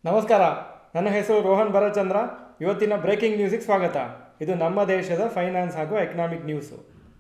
ನಮಸ್ಕಾರ ನನ್ನ ಹೆಸರು ರೋಹನ್ ಭರಚಂದ್ರ ಇವತ್ತಿನ ಬ್ರೇಕಿಂಗ್ ನ್ಯೂಸಿಗೆ ಸ್ವಾಗತ ಇದು ನಮ್ಮ ದೇಶದ ಫೈನಾನ್ಸ್ ಹಾಗೂ economic news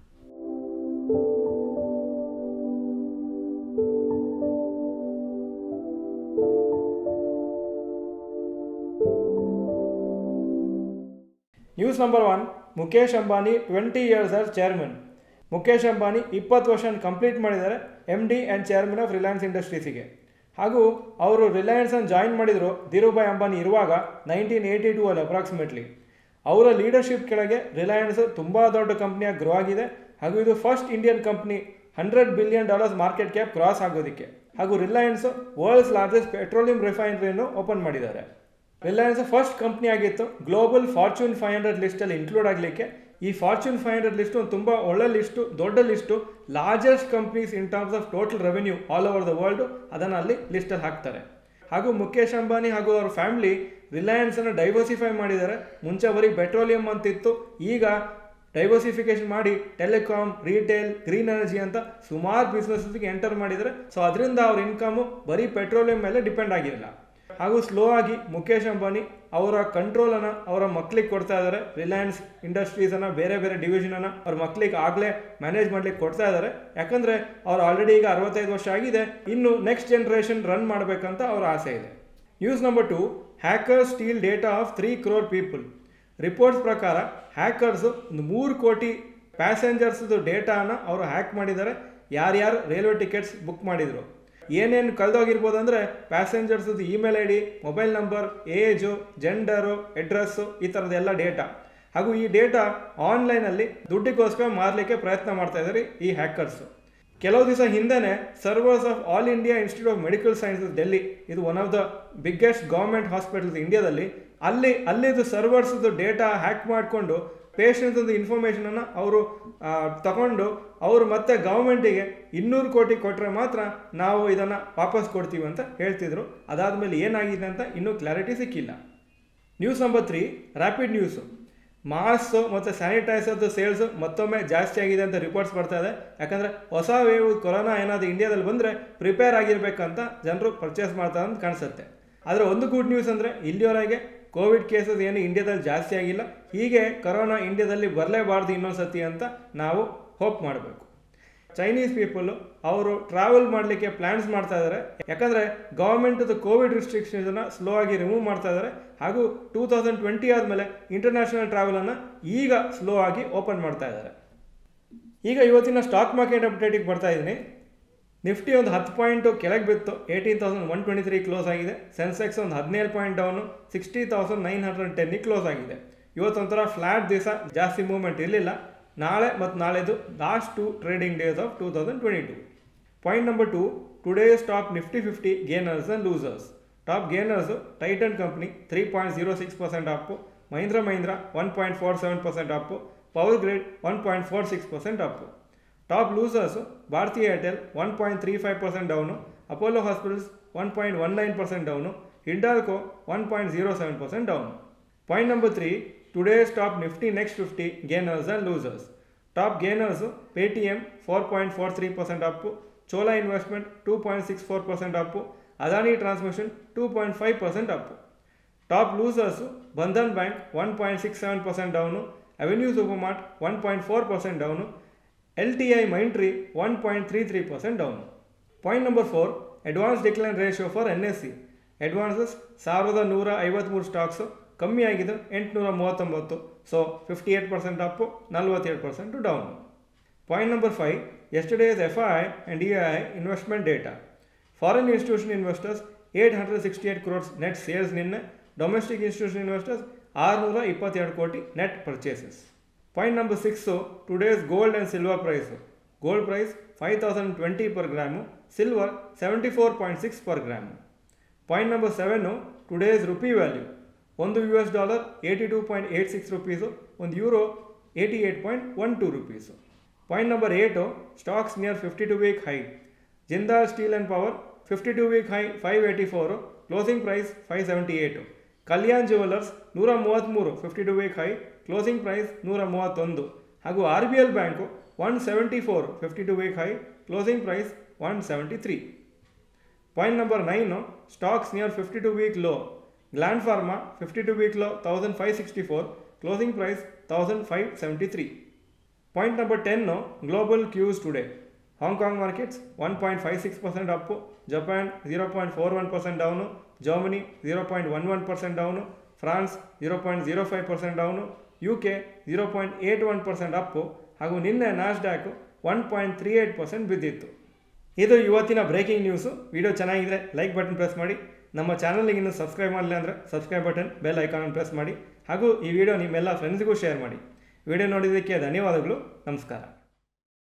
news number one Mukesh Ambani twenty years are chairman Mukesh Ambani ಇಪ್ಪತ್ತು ವರ್ಷ ಕಂಪ್ಲೀಟ್ ಮಾಡಿದ್ದಾರೆ M D and chairman of Reliance ಇಂಡಸ್ಟ್ರೀಸಿಗೆ ಹಾಗೂ ಅವರು ರಿಲಯನ್ಸನ್ನು ಜಾಯಿನ್ ಮಾಡಿದರು ಧೀರುಭಾಯ್ ಅಂಬಾನಿ ಇರುವಾಗ ನೈನ್ಟೀನ್ ಏಯ್ಟಿ ಟೂ ಅಲ್ಲಿ ಅಪ್ರಾಕ್ಸಿಮೇಟ್ಲಿ ಅವರ ಲೀಡರ್ಶಿಪ್ ಕೆಳಗೆ ರಿಲಯನ್ಸ್ ತುಂಬ ದೊಡ್ಡ ಕಂಪ್ನಿಯಾಗಿ ಗ್ರೋ ಆಗಿದೆ ಹಾಗೂ ಇದು first Indian company hundred billion dollars market cap cross ಆಗೋದಕ್ಕೆ ಹಾಗೂ ರಿಲಯನ್ಸ್ ವರ್ಲ್ಡ್ಸ್ ಲಾರ್ಜೆಸ್ಟ್ ಪೆಟ್ರೋಲಿಯಂ ರಿಫೈನರಿಯನ್ನು ಓಪನ್ ಮಾಡಿದ್ದಾರೆ ರಿಲಯನ್ಸ್ ಫಸ್ಟ್ ಕಂಪ್ನಿ ಆಗಿತ್ತು ಗ್ಲೋಬಲ್ ಫಾರ್ಚೂನ್ ಫೈವ್ ಹಂಡ್ರೆಡ್ ಲಿಸ್ಟಲ್ಲಿ ಇನ್ಕ್ಲೂಡ್ ಆಗಲಿಕ್ಕೆ ಈ ಫಾರ್ಚೂನ್ ಫೈವ್ ಹಂಡ್ರೆಡ್ ಲಿಸ್ಟು ಒಂದು ತುಂಬ ಒಳ್ಳೆ ಲಿಸ್ಟು ದೊಡ್ಡ list largest companies in terms of total revenue all over the world ಅದನ್ನು ಅಲ್ಲಿ ಲಿಸ್ಟಲ್ಲಿ ಹಾಕ್ತಾರೆ ಹಾಗೂ ಮುಖೇಶ್ ಅಂಬಾನಿ ಹಾಗೂ ಅವರ ಫ್ಯಾಮಿಲಿ ರಿಲಯನ್ಸನ್ನು ಡೈವರ್ಸಿಫೈ ಮಾಡಿದ್ದಾರೆ ಮುಂಚೆ ಬರೀ ಪೆಟ್ರೋಲಿಯಂ ಅಂತಿತ್ತು ಈಗ ಡೈವರ್ಸಿಫಿಕೇಶನ್ ಮಾಡಿ ಟೆಲಿಕಾಮ್ ರಿಟೇಲ್ ಗ್ರೀನ್ ಎನರ್ಜಿ ಅಂತ ಸುಮಾರು ಬಿಸ್ನೆಸ್ಗೆ ಎಂಟರ್ ಮಾಡಿದ್ದಾರೆ ಸೊ ಅದರಿಂದ ಅವ್ರ ಇನ್ಕಮು ಬರೀ ಪೆಟ್ರೋಲಿಯಂ ಮೇಲೆ ಡಿಪೆಂಡ್ ಆಗಿರಲ್ಲ ಹಾಗೂ ಸ್ಲೋ ಆಗಿ ಮುಖೇಶ್ ಅಂಬಾನಿ ಅವರ ಕಂಟ್ರೋಲನ್ನು ಅವರ ಮಕ್ಳಿಗೆ ಕೊಡ್ತಾ ಇದ್ದಾರೆ ರಿಲಯನ್ಸ್ ಇಂಡಸ್ಟ್ರೀಸನ್ನು ಬೇರೆ ಬೇರೆ ಡಿವಿಷನನ್ನು ಅವ್ರ ಮಕ್ಳಿಗೆ ಆಗಲೇ ಮ್ಯಾನೇಜ್ ಮಾಡ್ಲಿಕ್ಕೆ ಕೊಡ್ತಾ ಇದ್ದಾರೆ ಯಾಕಂದರೆ ಅವ್ರು ಆಲ್ರೆಡಿ ಈಗ ಅರವತ್ತೈದು ವರ್ಷ ಆಗಿದೆ ಇನ್ನು ನೆಕ್ಸ್ಟ್ ಜನ್ರೇಷನ್ ರನ್ ಮಾಡಬೇಕಂತ ಅವರ ಆಸೆ ಇದೆ news number two hacker steal data of three crore people reports ಪ್ರಕಾರ ಹ್ಯಾಕರ್ಸು ಒಂದು ಮೂರು ಕೋಟಿ ಪ್ಯಾಸೆಂಜರ್ಸ್ದು ಡೇಟಾನ ಅವರು ಹ್ಯಾಕ್ ಮಾಡಿದ್ದಾರೆ ಯಾರ್ಯಾರು ರೈಲ್ವೆ ಟಿಕೆಟ್ಸ್ ಬುಕ್ ಮಾಡಿದರು ಏನೇನು ಕಳೆದೋಗಿರ್ಬೋದು ಅಂದರೆ ಪ್ಯಾಸೆಂಜರ್ಸ್ದು email I D mobile number age gender address ಈ ಥರದ್ದೆಲ್ಲ ಡೇಟಾ ಹಾಗೂ ಈ ಡೇಟಾ ಆನ್ಲೈನಲ್ಲಿ ದುಡ್ಡಿಗೋಸ್ಕರ ಮಾರಲಿಕ್ಕೆ ಪ್ರಯತ್ನ ಮಾಡ್ತಾ ಇದ್ದಾರೆ ಈ ಹ್ಯಾಕರ್ಸು ಕೆಲವು ದಿವಸ ಹಿಂದೆನೇ servers of All India Institute of Medical Sciences Delhi ಇದು one of the biggest government hospitals ಇಂಡಿಯಾದಲ್ಲಿ ಅಲ್ಲಿ ಅಲ್ಲಿದು ಸರ್ವರ್ಸ್ದು ಡೇಟಾ ಹ್ಯಾಕ್ ಮಾಡಿಕೊಂಡು ಪೇಷಂಟ್ದು ಇನ್ಫಾರ್ಮೇಷನನ್ನು ಅವರು ತಗೊಂಡು ಅವರು ಮತ್ತೆ ಗೌರ್ಮೆಂಟಿಗೆ ಇನ್ನೂರು ಕೋಟಿ ಕೊಟ್ಟರೆ ಮಾತ್ರ ನಾವು ಇದನ್ನು ವಾಪಸ್ ಕೊಡ್ತೀವಿ ಅಂತ ಹೇಳ್ತಿದ್ರು ಅದಾದಮೇಲೆ ಏನಾಗಿದೆ ಅಂತ ಇನ್ನೂ ಕ್ಲಾರಿಟಿ ಸಿಕ್ಕಿಲ್ಲ news number three rapid news mask ಮತ್ತು ಸ್ಯಾನಿಟೈಸರ್ದು ಸೇಲ್ಸು ಮತ್ತೊಮ್ಮೆ ಜಾಸ್ತಿ ಆಗಿದೆ ಅಂತ ರಿಪೋರ್ಟ್ಸ್ ಬರ್ತಾ ಇದೆ ಯಾಕಂದರೆ ಹೊಸ ವೇವ್ ಕೊರೋನಾ ಏನಾದರೂ ಇಂಡಿಯಾದಲ್ಲಿ ಬಂದರೆ ಪ್ರಿಪೇರ್ ಆಗಿರಬೇಕಂತ ಜನರು ಪರ್ಚೇಸ್ ಮಾಡ್ತಾರೆ ಅಂತ ಕಾಣಿಸುತ್ತೆ ಆದರೆ ಒಂದು ಗುಡ್ ನ್ಯೂಸ್ ಅಂದರೆ ಇಲ್ಲಿವರೆಗೆ ಕೋವಿಡ್ ಕೇಸಸ್ ಏನು ಇಂಡಿಯಾದಲ್ಲಿ ಜಾಸ್ತಿ ಆಗಿಲ್ಲ ಹೀಗೆ ಕೊರೋನಾ ಇಂಡಿಯಾದಲ್ಲಿ ಬರಲೇಬಾರ್ದು ಇನ್ನೊಂದು ಸತಿ ಅಂತ ನಾವು ಹೋಪ್ ಮಾಡಬೇಕು ಚೈನೀಸ್ ಪೀಪಲ್ಲು ಅವರು ಟ್ರಾವೆಲ್ ಮಾಡಲಿಕ್ಕೆ ಪ್ಲ್ಯಾನ್ಸ್ ಮಾಡ್ತಾ ಇದ್ದಾರೆ ಯಾಕಂದರೆ ಗೌರ್ಮೆಂಟ್ದು ಕೋವಿಡ್ ರಿಸ್ಟ್ರಿಕ್ಷನ್ಸನ್ನು ಸ್ಲೋ ಆಗಿ ರಿಮೂವ್ ಮಾಡ್ತಾ ಇದ್ದಾರೆ ಹಾಗೂ ಟೂ ತೌಸಂಡ್ ಟ್ವೆಂಟಿ ಆದಮೇಲೆ ಇಂಟರ್ನ್ಯಾಷನಲ್ ಟ್ರಾವೆಲನ್ನು ಈಗ ಸ್ಲೋ ಆಗಿ ಓಪನ್ ಮಾಡ್ತಾ ಇದ್ದಾರೆ ಈಗ ಇವತ್ತಿನ ಸ್ಟಾಕ್ ಮಾರ್ಕೆಟ್ ಅಪ್ಡೇಟಿಗೆ ಬರ್ತಾ ಇದ್ದೀನಿ ನಿಫ್ಟಿ ಒಂದು ಹತ್ತು ಪಾಯಿಂಟು ಕೆಳಗೆ ಬಿತ್ತು eighteen thousand one twenty three close ಆಗಿದೆ ಸೆನ್ಸೆಕ್ಸ್ ಒಂದು ಹದಿನೇಳು point down sixty thousand nine hundred ಟೆನ್ನಿಗೆ ಕ್ಲೋಸ್ ಆಗಿದೆ ಇವತ್ತೊಂಥರ ಫ್ಲ್ಯಾಟ್ ದಿವಸ ಜಾಸ್ತಿ ಮೂವ್ಮೆಂಟ್ ಇರಲಿಲ್ಲ ನಾಳೆ ಮತ್ತು ನಾಳೆದು last two trading days of two thousand twenty two point number two today's top Nifty fifty gainers and losers top gainers Titan company three point zero six percent up Mahindra Mahindra one point four seven percent up power grid one point four six percent up top losers Bharti Airtel one point three five percent down Apollo hospitals one point one nine percent down Hindalco one point zero seven percent down point number three today's top Nifty next fifty gainers and losers top gainers Paytm four point four three percent up Chola investment two point six four percent up Adani transmission two point five percent up top losers Bandhan bank one point six seven percent down Avenue Supermart one point four percent down L T I Mindtree one point three three percent down point number four advance decline ratio for N S C advances ಸಾವಿರದ ನೂರ ಐವತ್ತ್ಮೂರು stocks ಕಮ್ಮಿ ಆಗಿದೆ ಎಂಟುನೂರ ಮೂವತ್ತೊಂಬತ್ತು so fifty eight percent up ನಲ್ವತ್ತೇಳು percent down point number five yesterday's F I and E I investment data foreign institution investors eight hundred sixty eight crores net sales ನಿನ್ನೆ domestic institution investors ಆರುನೂರ ಇಪ್ಪತ್ತೆರಡು ಕೋಟಿ net purchases point number six today's gold and silver price gold price five thousand twenty per gram silver seventy four point six per gram point number seven today's rupee value ಒಂದು U S dollar eighty two point eight six rupees ಒಂದು euro eighty eight point one two rupees point number eight stocks near fifty two week high Jindal steel and power fifty two week high five eighty four closing price five seventy eight Kalyan jewellers ನೂರ ಮೂವತ್ತ್ಮೂರು fifty two week high closing price ನೂರ ಮೂವತ್ತೊಂದು ಹಾಗೂ R B L bank one seventy four fifty two week high closing price one seventy three point number nine stocks near fifty two week low Gland Pharma fifty two week low thousand five sixty four closing price thousand five seventy three point number ten global cues today Hong Kong markets one point five six percent up Japan zero point four one percent down Germany zero point one one percent down France zero point zero five percent down U K zero point eight one percent up ಹಾಗೂ ನಿನ್ನೆ Nasdaq one point three eight percent ಬಿದ್ದಿತ್ತು ಇದು ಇವತ್ತಿನ breaking news video ಚೆನ್ನಾಗಿದ್ರೆ like button press ಮಾಡಿ ನಮ್ಮ ಚಾನಲ್ಗೆ ಇನ್ನೂ ಸಬ್ಸ್ಕ್ರೈಬ್ ಮಾಡಲಿಲ್ಲ ಅಂದರೆ subscribe button bell icon press ಮಾಡಿ ಹಾಗೂ ಈ ವಿಡಿಯೋ ನಿಮ್ಮೆಲ್ಲ ಫ್ರೆಂಡ್ಸ್ಗೂ ಶೇರ್ ಮಾಡಿ ವಿಡಿಯೋ ನೋಡಿದ್ದಕ್ಕೆ ಧನ್ಯವಾದಗಳು ನಮಸ್ಕಾರ